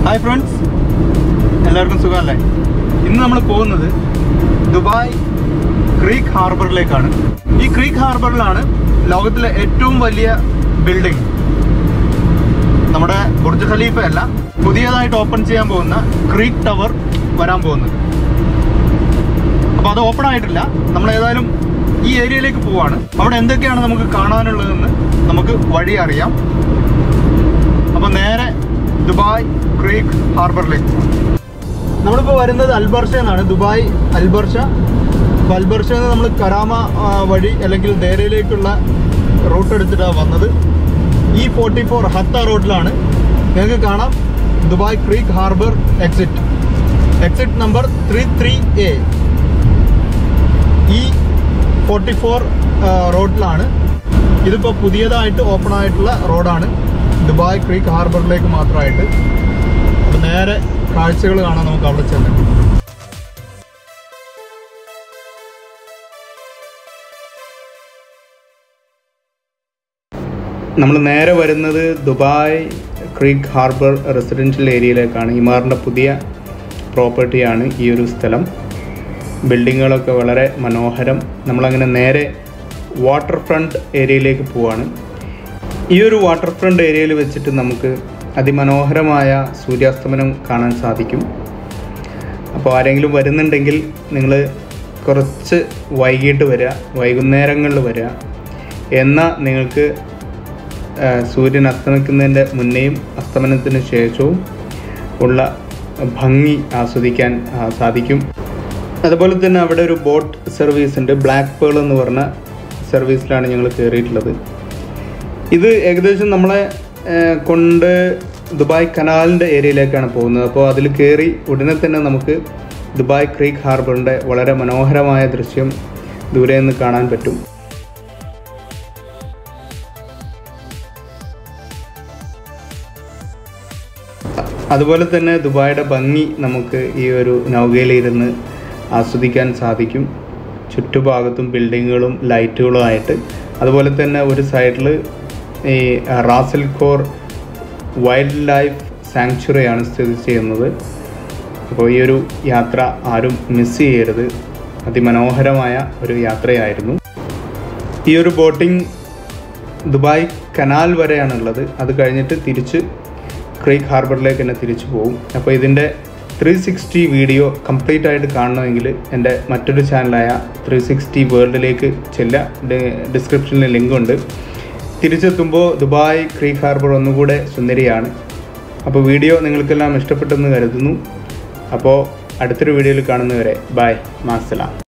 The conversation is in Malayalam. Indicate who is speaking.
Speaker 1: ഹായ് ഫ്രണ്ട്സ് എല്ലാവർക്കും സുഖമല്ലേ ഇന്ന് നമ്മൾ പോകുന്നത് ദുബായ് ക്രീക്ക് ഹാർബറിലേക്കാണ് ഈ ക്രീക്ക് ഹാർബറിലാണ് ലോകത്തിലെ ഏറ്റവും വലിയ ബിൽഡിംഗ് നമ്മുടെ ബുർജ് ഖലീഫ അല്ല പുതിയതായിട്ട് ഓപ്പൺ ചെയ്യാൻ പോകുന്ന ക്രീക്ക് ടവർ വരാൻ പോകുന്നത് അപ്പോൾ അത് ഓപ്പൺ ആയിട്ടില്ല നമ്മൾ ഏതായാലും ഈ ഏരിയയിലേക്ക് പോവാണ് അവിടെ എന്തൊക്കെയാണ് നമുക്ക് കാണാനുള്ളതെന്ന് നമുക്ക് വഴി അറിയാം അപ്പോൾ നേരെ ദുബായ് ക്രീക്ക് ഹാർബറിലേക്ക് പോകാം നമ്മളിപ്പോൾ വരുന്നത് അൽബർഷ എന്നാണ് ദുബായ് അൽബർഷ അപ്പോൾ അൽബർഷയിൽ നിന്ന് നമ്മൾ കരാമ ആ, വഴി അല്ലെങ്കിൽ ദേരയിലേക്കുള്ള റൂട്ട് എടുത്തിട്ടാണ് വന്നത് ഈ ഫോർട്ടി ഫോർ ഹത്ത റോഡിലാണ് നിങ്ങൾക്ക് കാണാം Dubai creek harbour exit exit number three three A E forty four റോഡിലാണ് ഇതിപ്പോൾ പുതിയതായിട്ട് ഓപ്പൺ ആയിട്ടുള്ള റോഡാണ് ദുബായ് ക്രീക്ക് ഹാർബറിലേക്ക് മാത്രമായിട്ട് അപ്പോൾ നേരെ കാഴ്ചകൾ കാണാൻ നമുക്ക് അവിടെ ചെന്ന് നമ്മൾ നേരെ വരുന്നത് ദുബായ് ക്രീക്ക് ഹാർബർ റെസിഡൻഷ്യൽ ഏരിയയിലേക്കാണ് ഇമാറിൻ്റെ പുതിയ പ്രോപ്പർട്ടിയാണ് ഈ ഒരു സ്ഥലം ബിൽഡിങ്ങുകളൊക്കെ വളരെ മനോഹരം നമ്മളങ്ങനെ നേരെ വാട്ടർ ഫ്രണ്ട് ഏരിയയിലേക്ക് പോവാണ് ഈ ഒരു വാട്ടർ ഫ്രണ്ട് ഏരിയയിൽ വെച്ചിട്ട് നമുക്ക് അതിമനോഹരമായ സൂര്യാസ്തമനം കാണാൻ സാധിക്കും അപ്പോൾ ആരെങ്കിലും വരുന്നുണ്ടെങ്കിൽ നിങ്ങൾ കുറച്ച് വൈകിട്ട് വരിക വൈകുന്നേരങ്ങളിൽ വരിക എന്നാൽ നിങ്ങൾക്ക് ആ, സൂര്യൻ അസ്തമിക്കുന്നതിൻ്റെ മുന്നേയും അസ്തമനത്തിന് ശേഷവും ഉള്ള ഭംഗി ആസ്വദിക്കാൻ ആ, സാധിക്കും അതുപോലെ തന്നെ അവിടെ ഒരു ബോട്ട് സർവീസ് ഉണ്ട് ബ്ലാക്ക് പേൾ എന്ന് പറഞ്ഞ സർവീസിലാണ് ഞങ്ങൾ കയറിയിട്ടുള്ളത് ഇത് ഏകദേശം നമ്മളെ ഏഹ്, കൊണ്ട് ദുബായ് കനാലിൻ്റെ ഏരിയയിലേക്കാണ് പോകുന്നത് അപ്പോൾ അതിൽ കയറി ഉടനെ തന്നെ നമുക്ക് ദുബായ് ക്രീക്ക് ഹാർബറിൻ്റെ വളരെ മനോഹരമായ ദൃശ്യം ദൂരെ നിന്ന് കാണാൻ പറ്റും അതുപോലെ തന്നെ ദുബായുടെ ഭംഗി നമുക്ക് ഈ ഒരു നൗകയിലിരുന്ന് ആസ്വദിക്കാൻ സാധിക്കും ചുറ്റുഭാഗത്തും ബിൽഡിങ്ങുകളും ലൈറ്റുകളും ആയിട്ട് അതുപോലെ തന്നെ ഒരു സൈഡിൽ ഈ റാസൽ ഖോർ വൈൽഡ് ലൈഫ് സാങ്ച്വറിയാണ് സ്ഥിതി ചെയ്യുന്നത് അപ്പോൾ ഈ ഒരു യാത്ര ആരും മിസ് ചെയ്യരുത് അതിമനോഹരമായ ഒരു യാത്രയായിരുന്നു ഈ ഒരു ബോട്ടിംഗ് ദുബായ് കനാൽ വരെയാണുള്ളത് അത് കഴിഞ്ഞിട്ട് തിരിച്ച് ക്രീക്ക് ഹാർബറിലേക്ക് തന്നെ തിരിച്ചു പോകും അപ്പോൾ ഇതിൻ്റെ ത്രീ സിക്സ്റ്റി വീഡിയോ കംപ്ലീറ്റ് ആയിട്ട് കാണണമെങ്കിൽ എൻ്റെ മറ്റൊരു ചാനലായ ത്രീ സിക്സ്റ്റി വേൾഡിലേക്ക് ചെല്ല ഡിസ്ക്രിപ്ഷനിൽ ലിങ്ക് ഉണ്ട് തിരിച്ചെത്തുമ്പോൾ ദുബായ് ക്രീക്ക് ഹാർബർ ഒന്നുകൂടെ സുന്ദരിയാണ് അപ്പോൾ വീഡിയോ നിങ്ങൾക്കെല്ലാം ഇഷ്ടപ്പെട്ടെന്ന് കരുതുന്നു അപ്പോൾ അടുത്തൊരു വീഡിയോയിൽ കാണുന്നവരെ ബൈ മാസലാം